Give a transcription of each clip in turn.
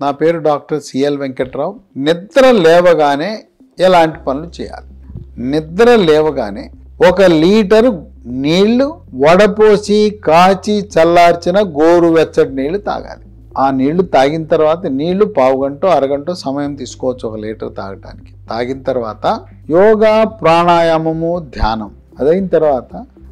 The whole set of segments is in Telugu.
నా పేరు డాక్టర్ సిఎల్ వెంకట్రావు నిద్ర లేవగానే ఎలాంటి పనులు చేయాలి నిద్ర లేవగానే ఒక లీటరు నీళ్లు వడపోసి కాచి చల్లార్చిన గోరువెచ్చటి నీళ్లు తాగాలి ఆ నీళ్లు తాగిన తర్వాత నీళ్లు పావు గంట అరగంట సమయం తీసుకోవచ్చు ఒక లీటర్ తాగటానికి తాగిన తర్వాత యోగా ప్రాణాయామము ధ్యానం అదైన తర్వాత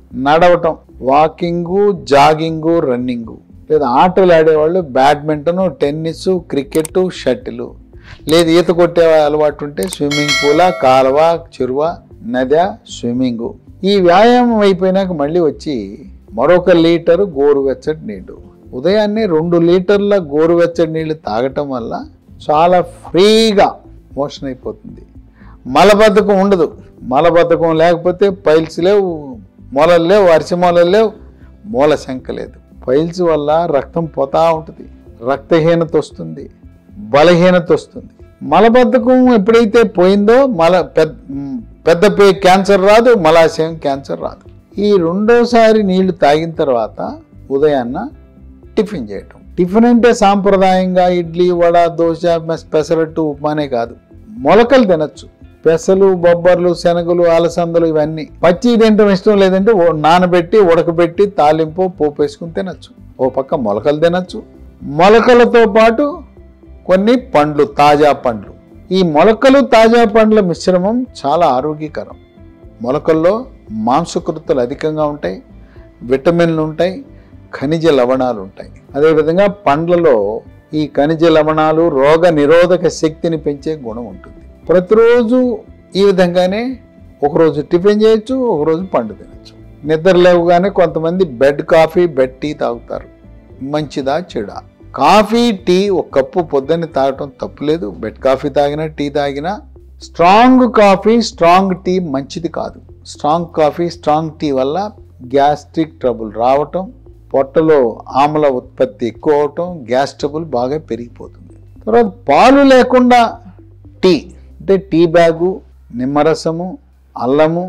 నడవటం వాకింగు జాగింగు రన్నింగు లేదా ఆటలు ఆడేవాళ్ళు బ్యాడ్మింటన్ టెన్నిస్ క్రికెట్ షటిల్ లేదు ఈత కొట్టే అలవాటు ఉంటే స్విమ్మింగ్ పూల కాలువ చెరువ నద స్విమ్మింగ్ ఈ వ్యాయామం అయిపోయినాక మళ్ళీ వచ్చి మరొక లీటరు గోరువెచ్చటి నీళ్లు ఉదయాన్నే రెండు లీటర్ల గోరువెచ్చటి నీళ్లు తాగటం వల్ల చాలా ఫ్రీగా మోషన్ అయిపోతుంది మలబద్ధకం ఉండదు మలబద్ధకం లేకపోతే పైల్స్ లేవు మొలలు లేవు అరిసి మొలలు లేవు మూల శంక లేదు పైల్స్ వల్ల రక్తం పోతా ఉంటుంది రక్తహీనత వస్తుంది బలహీనత వస్తుంది మలబద్ధకం ఎప్పుడైతే పోయిందో మల పెద్ద పెద్ద పే క్యాన్సర్ రాదు మలాశయం క్యాన్సర్ రాదు ఈ రెండోసారి నీళ్లు తాగిన తర్వాత ఉదయాన్న టిఫిన్ చేయటం టిఫిన్ అంటే సాంప్రదాయంగా ఇడ్లీ వడ దోశ మెస్ పెసరట్టు ఉప్మానే కాదు మొలకలు తినచ్చు పెసలు బొబ్బర్లు శనగలు అలసందలు ఇవన్నీ పచ్చి తినటం ఇష్టం లేదంటే ఓ- నానబెట్టి ఉడకబెట్టి తాలింపు పోపు వేసుకుని తినచ్చు ఓ పక్క మొలకలు తినచ్చు మొలకలతో పాటు కొన్ని పండ్లు తాజా పండ్లు ఈ మొలకలు తాజా పండ్ల మిశ్రమం చాలా ఆరోగ్యకరం మొలకల్లో మాంసకృతులు అధికంగా ఉంటాయి విటమిన్లు ఉంటాయి ఖనిజ లవణాలు ఉంటాయి అదేవిధంగా పండ్లలో ఈ ఖనిజ లవణాలు రోగ నిరోధక శక్తిని పెంచే గుణం ఉంటుంది ప్రతిరోజు ఈ విధంగానే ఒకరోజు టిఫిన్ చేయొచ్చు ఒకరోజు పండు తినచ్చు నిద్ర లేవగానే కొంతమంది బెడ్ కాఫీ బెడ్ టీ తాగుతారు మంచిదా చెడా కాఫీ టీ ఒక కప్పు పొద్దున్నే తాగటం తప్పులేదు బెడ్ కాఫీ తాగినా టీ తాగినా స్ట్రాంగ్ కాఫీ స్ట్రాంగ్ టీ మంచిది కాదు స్ట్రాంగ్ కాఫీ స్ట్రాంగ్ టీ వల్ల గ్యాస్ట్రిక్ ట్రబుల్ రావటం పొట్టలో ఆమ్ల ఉత్పత్తి ఎక్కువ అవటం గ్యాస్ ట్రబుల్ బాగా పెరిగిపోతుంది తర్వాత పాలు లేకుండా టీ అంటే టీ బ్యాగు నిమ్మరసము అల్లము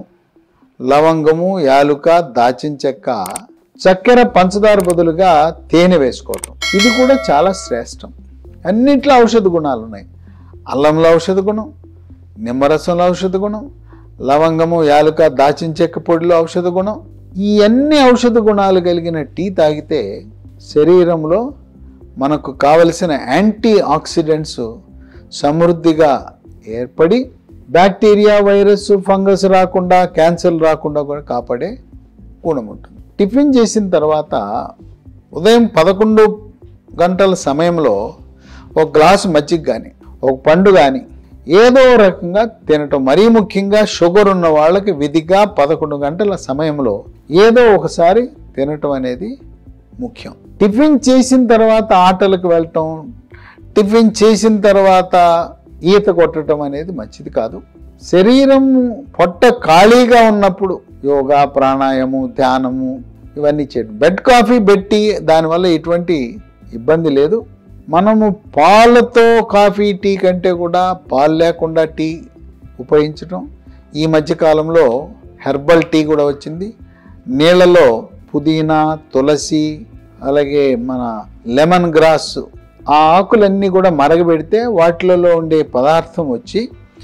లవంగము యాలుక దాచిన చెక్క చక్కెర పంచదార బదులుగా తేనె వేసుకోవటం ఇది కూడా చాలా శ్రేష్టం అన్నిట్లో ఔషధ గుణాలు ఉన్నాయి అల్లంలో ఔషధ గుణం నిమ్మరసంలో ఔషధ గుణం లవంగము యాలుక దాచిన చెక్క పొడిలో ఔషధ గుణం ఈ అన్ని ఔషధ గుణాలు కలిగిన టీ తాగితే శరీరంలో మనకు కావలసిన యాంటీ ఆక్సిడెంట్స్ సమృద్ధిగా ఏర్పడి బ్యాక్టీరియా వైరస్ ఫంగస్ రాకుండా క్యాన్సర్ రాకుండా కూడా కాపాడే గుణం ఉంటుంది టిఫిన్ చేసిన తర్వాత ఉదయం పదకొండు గంటల సమయంలో ఒక గ్లాసు మజ్జిగ కానీ ఒక పండు కానీ ఏదో రకంగా తినటం మరీ ముఖ్యంగా షుగర్ ఉన్న వాళ్ళకి విధిగా పదకొండు గంటల సమయంలో ఏదో ఒకసారి తినటం అనేది ముఖ్యం టిఫిన్ చేసిన తర్వాత ఆటలకు వెళ్ళటం టిఫిన్ చేసిన తర్వాత ఈత కొట్టడం అనేది మంచిది కాదు శరీరం పొట్ట ఖాళీగా ఉన్నప్పుడు యోగా ప్రాణాయామము ధ్యానము ఇవన్నీ చేయడం బెడ్ కాఫీ పెట్టి దానివల్ల ఎటువంటి ఇబ్బంది లేదు మనము పాలతో కాఫీ టీ కంటే కూడా పాలు లేకుండా టీ ఉపయోగించడం ఈ మధ్యకాలంలో హెర్బల్ టీ కూడా వచ్చింది నీళ్ళలో పుదీనా తులసి అలాగే మన లెమన్ గ్రాస్ ఆ ఆకులన్నీ కూడా మరగబెడితే వాటిలలో ఉండే పదార్థం వచ్చి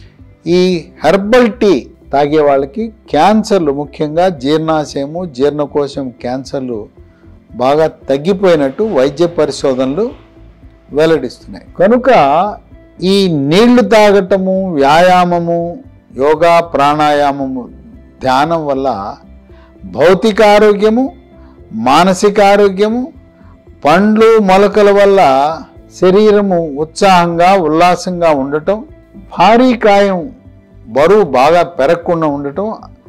ఈ హెర్బల్ టీ తాగే వాళ్ళకి క్యాన్సర్లు ముఖ్యంగా జీర్ణాశయము జీర్ణకోశం క్యాన్సర్లు బాగా తగ్గిపోయినట్టు వైద్య పరిశోధనలు వెల్లడిస్తున్నాయి కనుక ఈ నీళ్లు తాగటము వ్యాయామము యోగా ప్రాణాయామము ధ్యానం వల్ల భౌతిక ఆరోగ్యము మానసిక ఆరోగ్యము పండ్లు మొలకల వల్ల శరీరము ఉత్సాహంగా ఉల్లాసంగా ఉండటం భారీ కాయం బరువు బాగా పెరగకుండా ఉండటం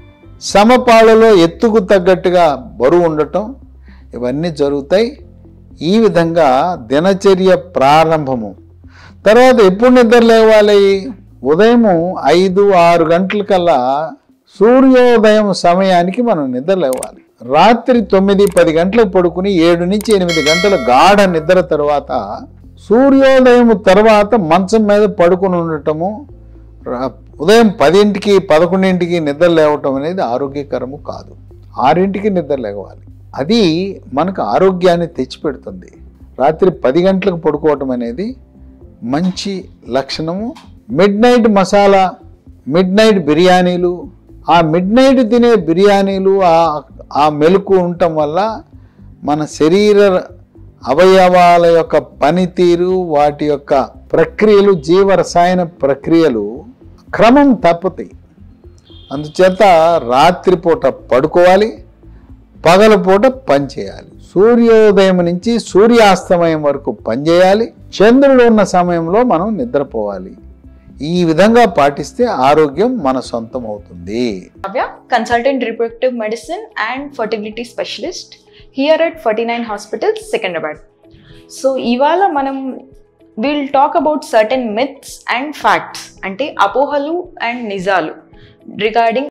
సమపాలలో ఎత్తుకు తగ్గట్టుగా బరువు ఉండటం ఇవన్నీ జరుగుతాయి ఈ విధంగా దినచర్య ప్రారంభము తర్వాత ఎప్పుడు నిద్ర లేవాలి ఉదయం ఐదు ఆరు గంటలకల్లా సూర్యోదయం సమయానికి మనం నిద్ర లేవాలి రాత్రి తొమ్మిది పది గంటలకు పడుకుని ఏడు నుంచి ఎనిమిది గంటల గాఢ నిద్ర తర్వాత సూర్యోదయం తర్వాత మంచం మీద పడుకుని ఉండటము రా- ఉదయం పదింటికి పదకొండింటికి నిద్ర లేవటం అనేది ఆరోగ్యకరము కాదు ఆరింటికి నిద్ర లేవాలి అది మనకు ఆరోగ్యాన్ని తెచ్చిపెడుతుంది రాత్రి పది గంటలకు పడుకోవటం అనేది మంచి లక్షణము మిడ్ నైట్ మసాలా మిడ్ నైట్ బిర్యానీలు ఆ మిడ్ నైట్ తినే బిర్యానీలు ఆ ఆ మెలకు ఉండటం వల్ల మన శరీర అవయవాల యొక్క పనితీరు వాటి యొక్క ప్రక్రియలు జీవరసాయన ప్రక్రియలు క్రమం తప్పుతాయి అందుచేత రాత్రిపూట పడుకోవాలి పగలపూట పని చేయాలి సూర్యోదయం నుంచి సూర్యాస్తమయం వరకు పనిచేయాలి చంద్రుడు ఉన్న సమయంలో మనం నిద్రపోవాలి ఈ విధంగా పాటిస్తే ఆరోగ్యం మన సొంతం అవుతుంది Kavya, consultant reproductive medicine and fertility specialist here at 49 Hospitals, Secunderabad. So ఇవాళ మనం will talk about certain myths and facts అంటే అపోహలు అండ్ నిజాలు రిగార్డింగ్